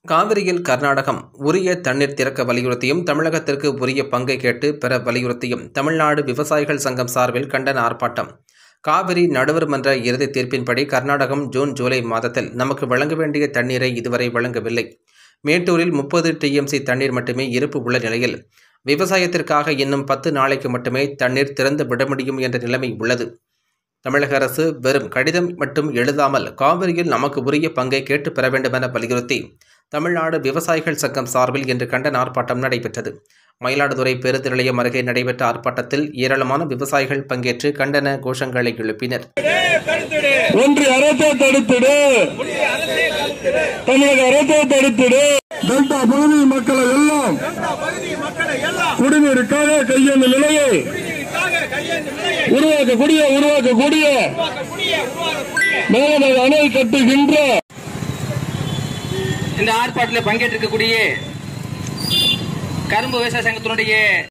காவிரியில் கர்நாடகம் உரிய தண்ணீர் திறக்க வலியுறுத்தியும் தமிழகத்திற்கு உரிய பங்கை கேட்டு பெற வலியுறுத்தியும் தமிழ்நாடு விவசாயிகள் சங்கம் சார்பில் கண்டன ஆர்ப்பாட்டம் காவிரி நடுவர் மன்ற இறுதி தீர்ப்பின்படி கர்நாடகம் ஜூன் ஜூலை மாதத்தில் நமக்கு வழங்க வேண்டிய தண்ணீரை இதுவரை வழங்கவில்லை மேட்டூரில் முப்பது டிஎம்சி தண்ணீர் மட்டுமே இருப்பு உள்ள நிலையில் விவசாயத்திற்காக இன்னும் பத்து நாளைக்கு மட்டுமே தண்ணீர் திறந்து விட முடியும் என்ற நிலைமை உள்ளது தமிழக அரசு வெறும் கடிதம் மட்டும் எழுதாமல் காவிரியில் நமக்கு உரிய பங்கை கேட்டு பெற வேண்டுமென வலியுறுத்தி தமிழ்நாடு விவசாயிகள் சங்கம் சார்பில் இன்று கண்டன ஆர்ப்பாட்டம் நடைபெற்றது மயிலாடுதுறை பேருந்து நிலையம் அருகே நடைபெற்ற ஆர்ப்பாட்டத்தில் ஏராளமான விவசாயிகள் பங்கேற்று கண்டன கோஷங்களை எழுப்பினர் ஒன்றிய அரசை தடுத்துடு தமிழக அரசை தடுத்துடு டெல்டா பகுதி மக்களை எல்லாம் குடிநீருக்காக கையெழுந்த நிலையை உருவாக்கக்கூடிய உருவாக்கக்கூடிய மேலநகர் அணை கட்டுகின்ற இந்த ஆர்ப்பாட்டத்தில் பங்கேற்றிருக்கக்கூடிய கரும்பு விவசாய சங்கத்தினுடைய